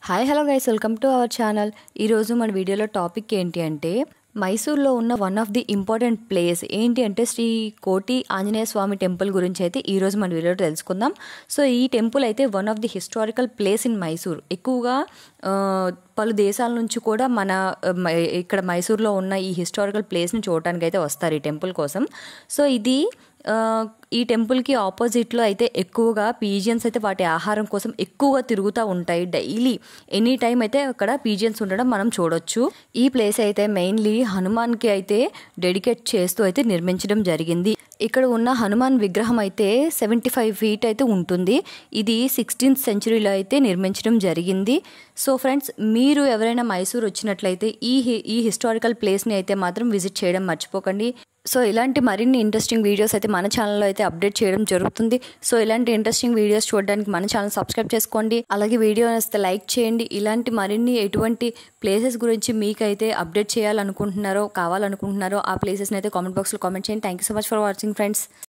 hi hello guys welcome to our channel ఈరోజు మన వీడియోలో టాపిక్ ఏంటి అంటే మైసూర్లో ఉన్న one of the important place ఏంటి అంటే శ్రీ కోటి ఆంజనేయ స్వామి టెంపుల్ గురించి అయితే ఈరోజు మన వీడియోలో తెలుసుకుందాం సో ఈ టెంపుల్ అయితే one of the historical place in Mysore ఎక్కువగా ఆ, పలు దేశాల నుంచి కూడా మన ఆ, మై- ఇక్కడ మైసూర్లో ఉన్న ఈ హిస్టారికల్ ప్లేస్ని చూడటానికి అయితే వస్తారు ఈ టెంపుల్ కోసం సో ఇది ఆ, ఈ టెంపుల్కి ఆపోజిట్లో అయితే ఎక్కువగా పీజియన్స్ అయితే వాటి ఆహారం కోసం ఎక్కువగా తిరుగుతూ ఉంటాయి డైలీ ఎనీ టైం అయితే అక్కడ పీజియన్స్ ఉండడం మనం చూడొచ్చు ఈ ప్లేస్ అయితే మెయిన్లీ హనుమాన్కి అయితే డెడికేట్ చేస్తూ అయితే నిర్మించడం జరిగింది ఇక్కడ ఉన్న హనుమాన్ విగ్రహం అయితే సెవెంటీ ఫైవ్ ఫీట్ అయితే ఉంటుంది ఇది సిక్స్టీన్త్ సెంచురీలో అయితే నిర్మించడం జరిగింది సో ఫ్రెండ్స్ మీరు ఎవరైనా మైసూర్ వచ్చినట్లయితే ఈ హి- ఈ హిస్టారికల్ ప్లేస్ని అయితే మాత్రం విజిట్ చేయడం మర్చిపోకండి సో ఇలాంటి మరిన్ని ఇంట్రెస్టింగ్ వీడియోస్ అయితే మన ఛానల్లో అయితే అప్డేట్ చేయడం జరుగుతుంది సో ఇలాంటి ఇంట్రెస్టింగ్ వీడియోస్ చూడడానికి మన ఛానల్ సబ్స్క్రైబ్ చేసుకోండి అలాగే వీడియో వస్తే లైక్ చేయండి ఇలాంటి మరిన్ని ఎటువంటి ప్లేసెస్ గురించి మీకైతే అప్డేట్ చేయాలనుకుంటున్నారో కావాలనుకుంటున్నారో ఆ ప్లేసెస్ని అయితే కామెంట్ బాక్స్లో కామెంట్ చేయండి thank you so much for watching friends